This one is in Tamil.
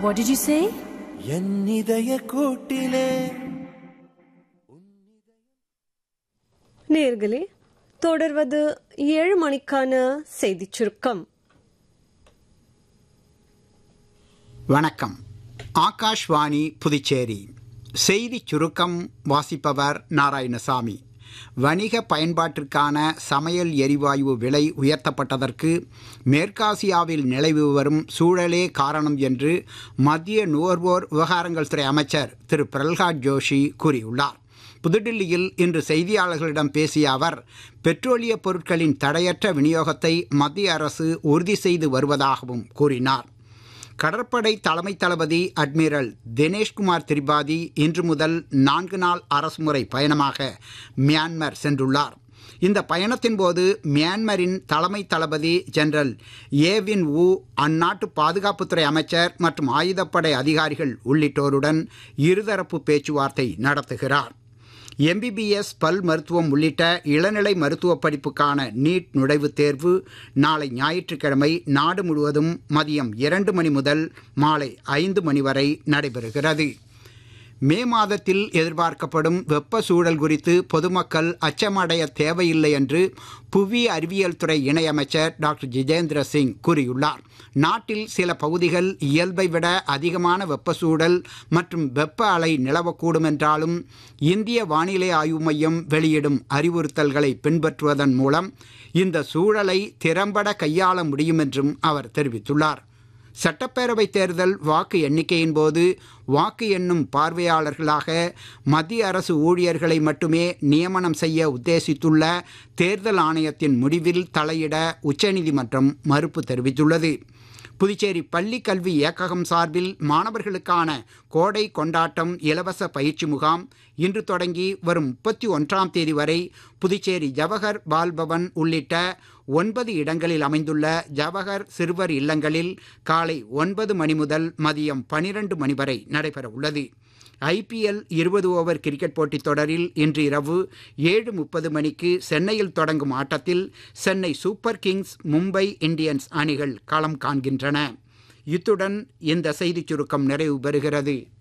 What did you say? என் இதய கூட்டிலே நேர்களே தொடர்வது ஏழு மணிக்கான செய்திச் சுருக்கம் வணக்கம் ஆகாஷ்வாணி புதுச்சேரி செய்திச் சுருக்கம் வாசிப்பவர் நாராயணசாமி வணிக பயன்பாட்டிற்கான சமையல் எரிவாயு விலை உயர்த்தப்பட்டதற்கு மேற்காசியாவில் நிலவி வரும் சூழலே காரணம் என்று மத்திய நுகர்வோர் விவகாரங்கள் துறை அமைச்சர் திரு பிரல்ஹாத் ஜோஷி கூறியுள்ளார் புதுடில்லியில் இன்று செய்தியாளர்களிடம் பேசிய அவர் பெட்ரோலிய பொருட்களின் தடையற்ற விநியோகத்தை மத்திய அரசு உறுதி செய்து வருவதாகவும் கூறினார் கடற்படை தலைமை தளபதி அட்மிரல் தினேஷ்குமார் திரிபாதி இன்று முதல் நான்கு நாள் அரசுமுறை பயணமாக மியான்மர் சென்றுள்ளார் இந்த பயணத்தின் போது மியான்மரின் தலைமை தளபதி ஜெனரல் ஏவின் வு அந்நாட்டு பாதுகாப்புத்துறை அமைச்சர் மற்றும் ஆயுதப்படை அதிகாரிகள் உள்ளிட்டோருடன் இருதரப்பு பேச்சுவார்த்தை நடத்துகிறார் எம்பிபிஎஸ் பல் மருத்துவம் உள்ளிட்ட இளநிலை மருத்துவ படிப்புக்கான நீட் நுழைவுத் தேர்வு நாளை ஞாயிற்றுக்கிழமை நாடு முழுவதும் மதியம் இரண்டு மணி முதல் மாலை ஐந்து மணி வரை நடைபெறுகிறது மே மாதத்தில் எதிர்பார்க்கப்படும் வெப்ப சூழல் குறித்து பொதுமக்கள் அச்சமடைய தேவையில்லை என்று புவி அறிவியல் துறை இணையமைச்சர் டாக்டர் ஜிதேந்திர சிங் கூறியுள்ளார் நாட்டில் சில பகுதிகள் இயல்பை விட அதிகமான வெப்ப சூழல் மற்றும் வெப்ப அலை நிலவக்கூடும் என்றாலும் இந்திய வானிலை ஆய்வு மையம் வெளியிடும் அறிவுறுத்தல்களை பின்பற்றுவதன் மூலம் இந்த சூழலை திறம்பட கையாள முடியும் என்றும் அவர் தெரிவித்துள்ளார் சட்டப்பேரவை தேர்தல் வாக்கு எண்ணிக்கையின் போது வாக்கு எண்ணும் பார்வையாளர்களாக மத்திய அரசு ஊழியர்களை மட்டுமே நியமனம் செய்ய உத்தேசித்துள்ள தேர்தல் ஆணையத்தின் முடிவில் தலையிட உச்சநீதிமன்றம் மறுப்பு தெரிவித்துள்ளது புதுச்சேரி பள்ளி கல்வி இயக்ககம் சார்பில் மாணவர்களுக்கான கோடை கொண்டாட்டம் இலவச பயிற்சி முகாம் இன்று தொடங்கி வரும் முப்பத்தி ஒன்றாம் தேதி வரை புதுச்சேரி ஜவஹர் பால்பவன் உள்ளிட்ட ஒன்பது இடங்களில் அமைந்துள்ள ஜவஹர் சிறுவர் இல்லங்களில் காலை ஒன்பது மணி முதல் மதியம் பனிரெண்டு மணி வரை நடைபெற உள்ளது ஐபிஎல் இருபது ஓவர் கிரிக்கெட் போட்டித் தொடரில் இன்று இரவு ஏழு முப்பது மணிக்கு சென்னையில் தொடங்கும் ஆட்டத்தில் Chennai Super Kings Mumbai Indians அணிகள் களம் காண்கின்றன இத்துடன் இந்த செய்திச் சுருக்கம் நிறைவு பெறுகிறது